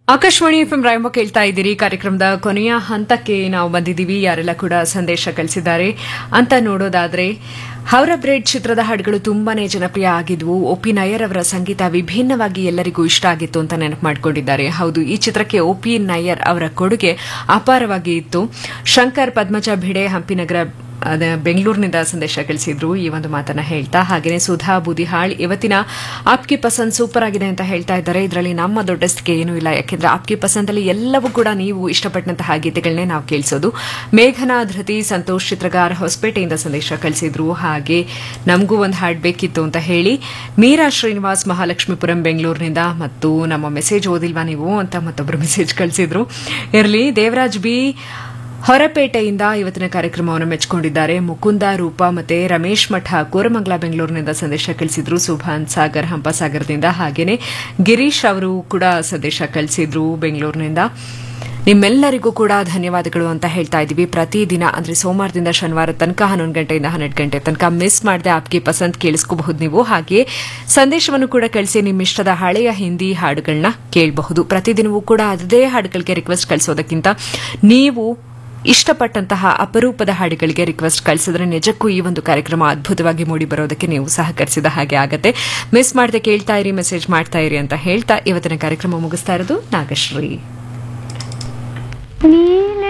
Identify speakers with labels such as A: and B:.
A: Akashvani FM Rayamma ಕೇಳ್ತಾ ಇದ್ದೀರಿ ಕಾರ್ಯಕ್ರಮದ ಕೊನೆಯ ಹಂತಕ್ಕೆ ನಾವು ಬಂದಿದ್ದೀವಿ ಯಾರೆಲ್ಲ ಕೂಡ ಸಂದೇಶ ಕಳಿಸಿದ್ದಾರೆ ಅಂತ ನೋಡೋದಾದ್ರೆ ಹೌರ ಬ್ರೇಡ್ ಚಿತ್ರದ ಹಾಡುಗಳು ತುಂಬಾನೇ ಜನಪ್ರಿಯ ಆಗಿದ್ವು ಒಪಿ ನಯ್ಯರ್ ಅವರ ಸಂಗೀತ ವಿಭಿನ್ನವಾಗಿ ಎಲ್ಲರಿಗೂ ಇಷ್ಟ ಆಗಿತ್ತು ಅಂತ ನೆನಪು ಮಾಡಿಕೊಂಡಿದ್ದಾರೆ ಹೌದು ಈ ಚಿತ್ರಕ್ಕೆ ಒಪಿ ನಯ್ಯರ್ ಅವರ ಕೊಡುಗೆ ಅಪಾರವಾಗಿ ಇತ್ತು ಶಂಕರ್ ಪದ್ಮಜ ಭಿಡೆ ಹಂಪಿನಗರ ಅದ ಬೆಂಗಳೂರಿನಿಂದ ಸಂದೇಶ ಕಳಿಸಿದ್ರು ಈ ಒಂದು ಮಾತನ್ನ ಹೇಳ್ತಾ ಹಾಗೇನೆ ಸುಧಾ ಬುದಿಹಾಳ್ ಇವತ್ತಿನ ಆಪ್ಕಿ ಪಸಂದ್ ಸೂಪರ್ ಆಗಿದೆ ಅಂತ ಹೇಳ್ತಾ ಇದ್ದಾರೆ ಇದರಲ್ಲಿ ನಮ್ಮ ದೊಡ್ಡಸ್ತಿಗೆ ಏನೂ ಇಲ್ಲ ಯಾಕೆಂದ್ರೆ ಆಪ್ಕಿ ಪಸಂದ್ ಅಲ್ಲಿ ಎಲ್ಲವೂ ಕೂಡ ನೀವು ಇಷ್ಟಪಟ್ಟಂತಹ ಗೀತೆಗಳನ್ನೇ ನಾವು ಕೇಳಿಸೋದು ಮೇಘನಾ ಧೃತಿ ಸಂತೋಷ್ ಚಿತ್ರಗಾರ್ ಹೊಸಪೇಟೆಯಿಂದ ಸಂದೇಶ ಕಳಿಸಿದ್ರು ಹಾಗೆ ನಮಗೂ ಒಂದು ಹಾಡು ಬೇಕಿತ್ತು ಅಂತ ಹೇಳಿ ಮೀರಾ ಶ್ರೀನಿವಾಸ್ ಮಹಾಲಕ್ಷ್ಮೀಪುರಂ ಬೆಂಗಳೂರಿನಿಂದ ಮತ್ತು ನಮ್ಮ ಮೆಸೇಜ್ ಓದಿಲ್ವಾ ನೀವು ಅಂತ ಮತ್ತೊಬ್ಬರು ಮೆಸೇಜ್ ಕಳಿಸಿದ್ರು ಇರಲಿ ದೇವರಾಜ್ ಬಿ ಹೊರಪೇಟೆಯಿಂದ ಇವತ್ತಿನ ಕಾರ್ಯಕ್ರಮವನ್ನು ಮೆಚ್ಚಿಕೊಂಡಿದ್ದಾರೆ ಮುಕುಂದ ರೂಪ ಮತ್ತೆ ರಮೇಶ್ ಮಠ ಕೋರಮಂಗಲ ಬೆಂಗಳೂರಿನಿಂದ ಸಂದೇಶ ಕಳಿಸಿದ್ರು ಸುಭಾನ್ ಸಾಗರ್ ಹಂಪಸಾಗರದಿಂದ ಹಾಗೇನೆ ಗಿರೀಶ್ ಅವರು ಕೂಡ ಸಂದೇಶ ಕಳಿಸಿದ್ರು ಬೆಂಗಳೂರಿನಿಂದ ನಿಮ್ಮೆಲ್ಲರಿಗೂ ಕೂಡ ಧನ್ಯವಾದಗಳು ಅಂತ ಹೇಳ್ತಾ ಇದ್ದೀವಿ ಪ್ರತಿದಿನ ಅಂದ್ರೆ ಸೋಮವಾರದಿಂದ ಶನಿವಾರ ತನಕ ಹನ್ನೊಂದು ಗಂಟೆಯಿಂದ ಹನ್ನೆರಡು ಗಂಟೆ ತನಕ ಮಿಸ್ ಮಾಡದೆ ಆಪ್ಗೆ ಪಸಂದ್ ಕೇಳಿಸ್ಕೋಬಹುದು ನೀವು ಹಾಗೆ ಸಂದೇಶವನ್ನು ಕೂಡ ಕಳಿಸಿ ನಿಮ್ಮ ಇಷ್ಟದ ಹಳೆಯ ಹಿಂದಿ ಹಾಡುಗಳನ್ನ ಕೇಳಬಹುದು ಪ್ರತಿದಿನವೂ ಕೂಡ ಅದೇ ಹಾಡುಗಳಿಗೆ ರಿಕ್ವೆಸ್ಟ್ ಕಳಿಸೋದಕ್ಕಿಂತ ನೀವು ಇಷ್ಟಪಟ್ಟಂತಹ ಅಪರೂಪದ ಹಾಡುಗಳಿಗೆ ರಿಕ್ವೆಸ್ಟ್ ಕಳಿಸಿದ್ರೆ ನಿಜಕ್ಕೂ ಈ ಒಂದು ಕಾರ್ಯಕ್ರಮ ಅದ್ಭುತವಾಗಿ ಮೂಡಿ ಬರೋದಕ್ಕೆ ನೀವು ಸಹಕರಿಸಿದ ಹಾಗೆ ಆಗತ್ತೆ ಮಿಸ್ ಮಾಡದೆ ಕೇಳ್ತಾ ಇರಿ ಮೆಸೇಜ್ ಮಾಡ್ತಾ ಇರಿ ಅಂತ ಹೇಳ್ತಾ ಇವತ್ತಿನ ಕಾರ್ಯಕ್ರಮ ಮುಗಿಸ್ತಾ ಇರೋದು ನಾಗಶ್ರೀ
B: ನೀ